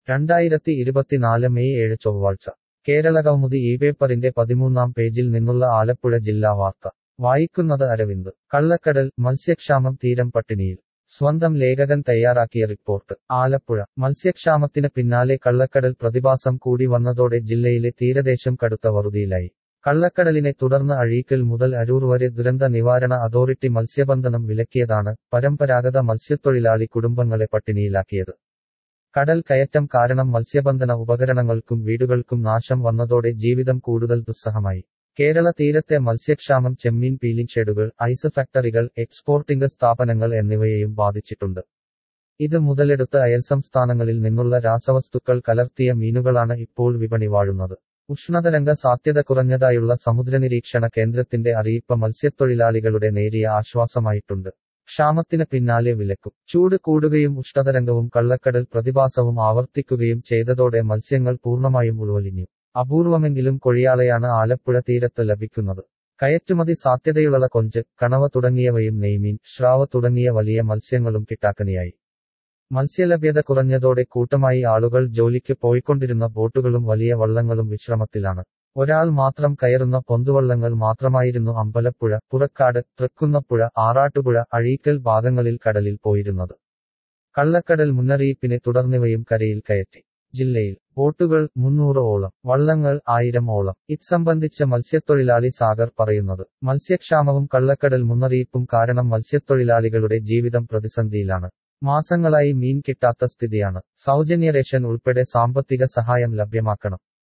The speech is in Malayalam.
രണ്ടായിരത്തി ഇരുപത്തിനാല് മെയ് ഏഴ് ചൊവ്വാഴ്ച കേരളകൗമുദി ഈ പേപ്പറിന്റെ പതിമൂന്നാം പേജിൽ നിന്നുള്ള ആലപ്പുഴ ജില്ലാ വാർത്ത വായിക്കുന്നത് അരവിന്ദ് കള്ളക്കടൽ മത്സ്യക്ഷാമം തീരം പട്ടിണിയിൽ സ്വന്തം ലേഖകൻ തയ്യാറാക്കിയ റിപ്പോർട്ട് ആലപ്പുഴ മത്സ്യക്ഷാമത്തിന് പിന്നാലെ കള്ളക്കടൽ പ്രതിഭാസം കൂടി വന്നതോടെ ജില്ലയിലെ തീരദേശം കടുത്ത വറുതിയിലായി കള്ളക്കടലിനെ തുടർന്ന് അഴീക്കൽ മുതൽ അരൂർ വരെ ദുരന്ത നിവാരണ അതോറിറ്റി മത്സ്യബന്ധനം വിലക്കിയതാണ് പരമ്പരാഗത മത്സ്യത്തൊഴിലാളി കുടുംബങ്ങളെ പട്ടിണിയിലാക്കിയത് കടൽ കയറ്റം കാരണം മത്സ്യബന്ധന ഉപകരണങ്ങൾക്കും വീടുകൾക്കും നാശം വന്നതോടെ ജീവിതം കൂടുതൽ ദുസ്സഹമായി കേരള തീരത്തെ മത്സ്യക്ഷാമം ചെമ്മീൻ പീലിംഗ് ഷെഡുകൾ ഐസ് ഫാക്ടറികൾ എക്സ്പോർട്ടിംഗ് സ്ഥാപനങ്ങൾ എന്നിവയെയും ബാധിച്ചിട്ടുണ്ട് ഇത് മുതലെടുത്ത് അയൽസംസ്ഥാനങ്ങളിൽ നിന്നുള്ള രാസവസ്തുക്കൾ കലർത്തിയ മീനുകളാണ് ഇപ്പോൾ വിപണി വാഴുന്നത് ഉഷ്ണതരംഗ സാധ്യത കുറഞ്ഞതായുള്ള സമുദ്രനിരീക്ഷണ കേന്ദ്രത്തിന്റെ അറിയിപ്പ് മത്സ്യത്തൊഴിലാളികളുടെ നേരിയ ആശ്വാസമായിട്ടുണ്ട് ക്ഷാമത്തിന് പിന്നാലെ വിലക്കും ചൂട് കൂടുകയും ഉഷ്ണതരംഗവും കള്ളക്കടൽ പ്രതിഭാസവും ആവർത്തിക്കുകയും ചെയ്തതോടെ മത്സ്യങ്ങൾ പൂർണ്ണമായും ഉൾവലിഞ്ഞു അപൂർവമെങ്കിലും കൊഴിയാളയാണ് ആലപ്പുഴ തീരത്ത് ലഭിക്കുന്നത് കയറ്റുമതി സാധ്യതയുള്ള കൊഞ്ച് കണവ തുടങ്ങിയവയും നെയ്മീൻ ശ്രാവ തുടങ്ങിയ വലിയ മത്സ്യങ്ങളും കിട്ടാക്കനിയായി മത്സ്യലഭ്യത കുറഞ്ഞതോടെ കൂട്ടമായി ആളുകൾ ജോലിക്ക് പോയിക്കൊണ്ടിരുന്ന ബോട്ടുകളും വലിയ വള്ളങ്ങളും വിശ്രമത്തിലാണ് ഒരാൾ മാത്രം കയറുന്ന പൊന്തുവള്ളങ്ങൾ മാത്രമായിരുന്നു അമ്പലപ്പുഴ പുറക്കാട് തൃക്കുന്നപ്പുഴ ആറാട്ടുപുഴ അഴീക്കൽ ഭാഗങ്ങളിൽ കടലിൽ പോയിരുന്നത് കള്ളക്കടൽ മുന്നറിയിപ്പിനെ തുടർന്നിവയും കരയിൽ കയറ്റി ജില്ലയിൽ ബോട്ടുകൾ മുന്നൂറ് ഓളം വള്ളങ്ങൾ ആയിരം ഓളം ഇത്സംബന്ധിച്ച് മത്സ്യത്തൊഴിലാളി സാഗർ പറയുന്നത് മത്സ്യക്ഷാമവും കള്ളക്കടൽ മുന്നറിയിപ്പും കാരണം മത്സ്യത്തൊഴിലാളികളുടെ ജീവിതം പ്രതിസന്ധിയിലാണ് മാസങ്ങളായി മീൻ കിട്ടാത്ത സ്ഥിതിയാണ് സൗജന്യ റേഷൻ ഉൾപ്പെടെ സാമ്പത്തിക സഹായം ലഭ്യമാക്കണം